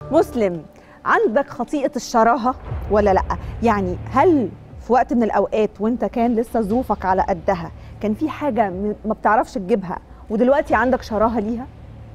مسلم عندك خطيئه الشراهه ولا لا يعني هل في وقت من الاوقات وانت كان لسه ظروفك على قدها كان في حاجه م- ما بتعرفش تجيبها ودلوقتي عندك شراهه ليها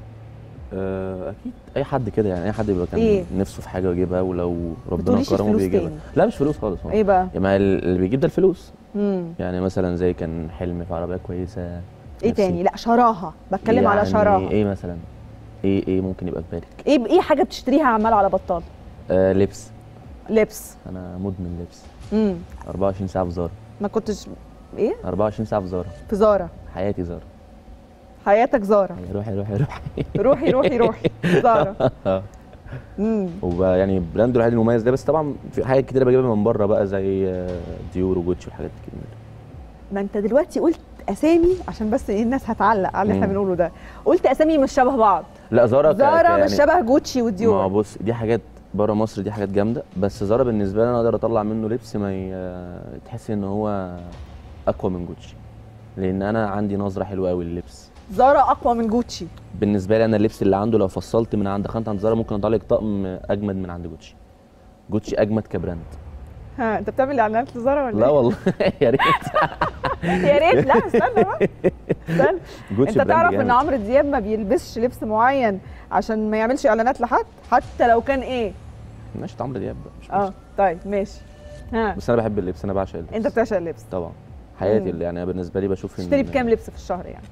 آه، اكيد اي حد كده يعني اي حد بيبقى كان إيه؟ نفسه في حاجه يجيبها ولو ربنا بتقوليش كرمه الفلوس بيجيبها تاني. لا مش فلوس خالص هو. ايه بقى يا ما اللي بيجيب ده الفلوس امم يعني مثلا زي كان حلم في عربيه كويسه ايه نفسي. تاني لا شراهه بتكلم على يعني شراهه ايه مثلا ايه ايه ممكن يبقى في بالك ايه ايه حاجه بتشتريها عمال على بطال آه لبس لبس انا مدمن لبس امم 24 ساعه في زارا ما كنتش ايه 24 ساعه في زارا في زاره حياتي زارا حياتك زاره روحي روحي روحي روحي روحي روحي زاره امم وبقى يعني براند الوحيد المميز ده بس طبعا في حاجات كتير بجيبها من بره بقى زي آه، ديور وجوتشي والحاجات دي كده ما انت دلوقتي قلت اسامي عشان بس ايه الناس هتعلق على اللي احنا مم. بنقوله ده قلت اسامي مش شبه بعض لا زارا ك- ك- زاره يعني مش شبه جوتشي ما هو وديور بص دي حاجات بره مصر دي حاجات جامده بس زارا بالنسبه لي انا اقدر اطلع منه لبس ما ي- تحس ان هو اقوى من جوتشي لان انا عندي نظره حلوه قوي لللبس زاره اقوى من جوتشي بالنسبه لي انا اللبس اللي عنده لو فصلت من عند خانه عند زارا ممكن اطلع لك طقم اجمد من عند جوتشي جوتشي اجمد كبراند ها انت بتعمل اعلانات لزاره ولا لا إيه؟ والله يا ريت يا ريت لا استنى بقى استنى جوتشي انت براند تعرف جامد. ان عمرو دياب ما بيلبسش لبس معين عشان ما يعملش اعلانات لحد حتى لو كان ايه ماشي عمرو دياب بقى مش اه مشكلة. طيب ماشي ها بس انا بحب اللبس انا بعشق اللبس انت بتعشق اللبس طبعا حياتي مم. اللي يعني بالنسبه لي بشوف ان تشتري بكام لبس في الشهر يعني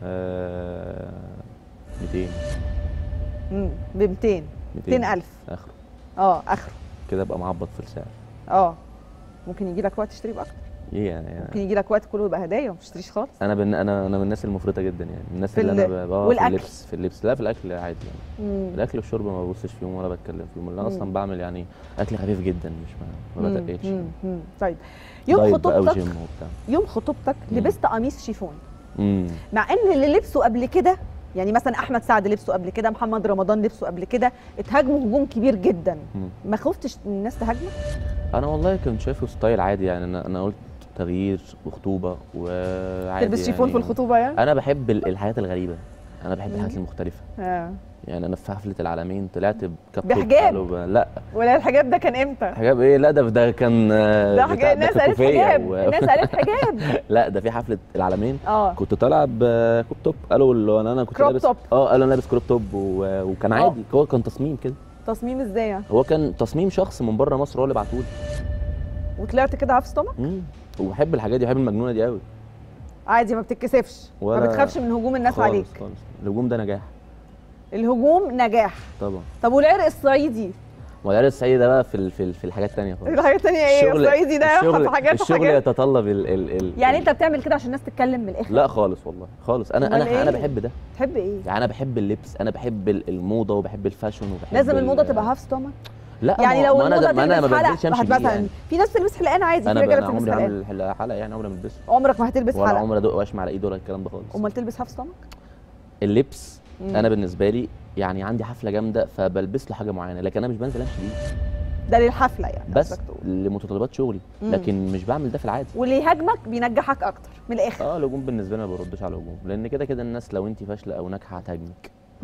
آه 200 امم ب 200 200000 اخره اه اخره كده ابقى معبط في السعر اه ممكن يجي لك وقت تشتري باكتر ايه يعني ممكن يجي لك وقت كله يبقى هدايا وما تشتريش خالص انا بن... انا انا من الناس المفرطه جدا يعني من الناس في اللي ال- انا ب... آه، والأكل. في اللبس في اللبس لا في الاكل عادي يعني مم. الاكل والشرب ما ببصش فيهم ولا بتكلم فيهم لان انا مم. اصلا بعمل يعني اكل خفيف جدا مش ما, ما مم. بتقلش مم. مم. طيب يوم دايت بقى خطوبتك وجيم وبتاع يوم خطوبتك مم. لبست قميص شيفون امم مع ان اللي لبسه قبل كده يعني مثلا احمد سعد لبسه قبل كده محمد رمضان لبسه قبل كده اتهاجموا هجوم كبير جدا مم. ما خفتش إن الناس تهاجمك انا والله كنت شايفه ستايل عادي يعني انا انا قلت تغيير وخطوبه وعادي تلبس شيفون في يعني. الخطوبه يعني انا بحب ال- الحاجات الغريبه انا بحب الحاجات مم. المختلفه آه. يعني انا في حفله العالمين طلعت بكاب توب بحجاب؟ قالوا ب- لا ولا الحجاب ده كان امتى حجاب ايه لا ده ده كان آه، ده بتاع- حجاب الناس قالت كوفية حجاب و- الناس قالت حجاب لا ده في حفله العالمين اه كنت طالع بكروب توب قالوا اللي هو انا انا كنت كروب لابس توب. اه قالوا انا لابس كروب توب و... وكان آه. عادي هو كان تصميم كده تصميم ازاي يعني هو كان تصميم شخص من بره مصر هو اللي بعتهولي وطلعت كده هاف ستومك امم وبحب الحاجات دي بحب المجنونه دي قوي عادي ما بتتكسفش ما ولا بتخافش من هجوم الناس خالص عليك خالص الهجوم ده نجاح الهجوم نجاح طبعا طب والعرق الصعيدي والعيال السعيده ده بقى في ال... في, ال... في الحاجات الثانيه خالص الحاجات التانية ايه الصعيدي ده الشغل في حاجات الشغل وحاجات يتطلب ال... ال... ال... يعني ال- انت بتعمل كده عشان الناس تتكلم من الاخر لا خالص والله خالص انا أمال انا إيه؟ انا بحب ده تحب ايه يعني انا بحب اللبس انا بحب ال- الموضه وبحب الفاشن وبحب لازم ال- الموضه تبقى هاف ستومك لا يعني ما- لو ما انا الموضه ده- ما انا ما تلبس بنزلش حلقه امشي هت- بيه مثلا يعني. في ناس تلبس حلقان عادي في انا ب- رجاله انا بتلبس عمري حلقان هعمل حلقه حلقه يعني عمري ما البسه عمرك ما هتلبس ولا حلقه عمري ادق واشم على ايد ولا الكلام ده خالص امال تلبس هاف ستومك اللبس مم. انا بالنسبه لي يعني عندي حفله جامده فبلبس له حاجه معينه لكن انا مش بنزل امشي بيه ده للحفله يعني بس قصدك تقول. لمتطلبات شغلي مم. لكن مش بعمل ده في العادي واللي يهاجمك بينجحك اكتر من الاخر اه الهجوم بالنسبه لي ما بردش على الهجوم لان كده كده الناس لو انت فاشله او ناجحه هتهاجمك